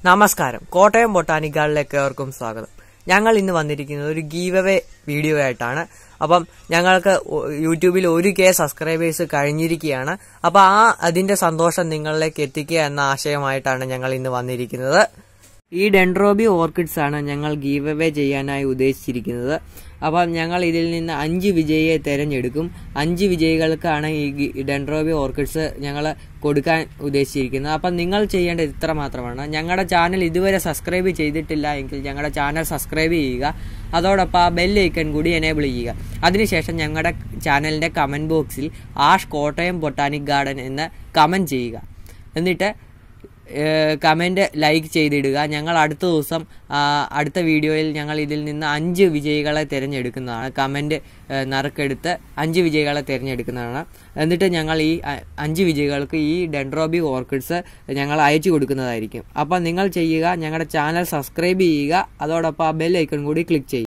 നമസ്കാരം കോട്ടയം ബൊട്ടാനിക്കാളിലേക്ക് ഏവർക്കും സ്വാഗതം ഞങ്ങൾ ഇന്ന് വന്നിരിക്കുന്നത് ഒരു ഗീവ് അവേ വീഡിയോ ആയിട്ടാണ് അപ്പം ഞങ്ങൾക്ക് ഒ- യൂട്യൂബിൽ ഒരു കെ സബ്സ്ക്രൈബേഴ്സ് കഴിഞ്ഞിരിക്കുകയാണ് അപ്പം ആ അതിന്റെ സന്തോഷം നിങ്ങളിലേക്ക് എത്തിക്കുക എന്ന ആശയമായിട്ടാണ് ഞങ്ങൾ ഇന്ന് വന്നിരിക്കുന്നത് ഈ ഡെൻഡ്രോബി ഓർക്കിഡ്സ് ആണ് ഞങ്ങൾ ഗീവ് അവേ ചെയ്യാനായി ഉദ്ദേശിച്ചിരിക്കുന്നത് അപ്പം ഞങ്ങൾ ഇതിൽ നിന്ന് അഞ്ച് വിജയിയെ തിരഞ്ഞെടുക്കും അഞ്ച് വിജയികൾക്കാണ് ഈ ഗി- ഡെൻഡ്രോബി ഓർക്കിഡ്സ് ഞങ്ങൾ കൊടുക്കാൻ ഉദ്ദേശിച്ചിരിക്കുന്നത് അപ്പം നിങ്ങൾ ചെയ്യേണ്ടത് ഇത്ര മാത്രമാണ് ഞങ്ങളുടെ ചാനൽ ഇതുവരെ സബ്സ്ക്രൈബ് ചെയ്തിട്ടില്ല എങ്കിൽ ഞങ്ങളുടെ ചാനൽ സബ്സ്ക്രൈബ് ചെയ്യുക അതോടൊപ്പം ആ ബെൽ ഐക്കൺ കൂടി എനേബിൾ ചെയ്യുക അതിനുശേഷം ഞങ്ങളുടെ ചാനലിൻ്റെ കമൻറ്റ് ബോക്സിൽ ആഷ് കോട്ടയം ബൊട്ടാനിക് ഗാർഡൻ എന്ന് കമൻറ്റ് ചെയ്യുക എന്നിട്ട് കമൻറ്റ് ലൈക്ക് ചെയ്തിടുക ഞങ്ങൾ അടുത്ത ദിവസം ആ, അടുത്ത വീഡിയോയിൽ ഞങ്ങൾ ഇതിൽ നിന്ന് അഞ്ച് വിജയികളെ തിരഞ്ഞെടുക്കുന്നതാണ് കമൻറ്റ് നറുക്കെടുത്ത് അഞ്ച് വിജയികളെ തിരഞ്ഞെടുക്കുന്നതാണ് എന്നിട്ട് ഞങ്ങൾ ഈ അ- അഞ്ച് വിജയികൾക്ക് ഈ ഡെൻഡ്രോബി ഓർക്കിഡ്സ് ഞങ്ങൾ അയച്ചു കൊടുക്കുന്നതായിരിക്കും അപ്പോൾ നിങ്ങൾ ചെയ്യുക ഞങ്ങളുടെ ചാനൽ സബ്സ്ക്രൈബ് ചെയ്യുക അതോടൊപ്പം ആ ബെൽ ഐക്കൺ കൂടി ക്ലിക്ക് ചെയ്യുക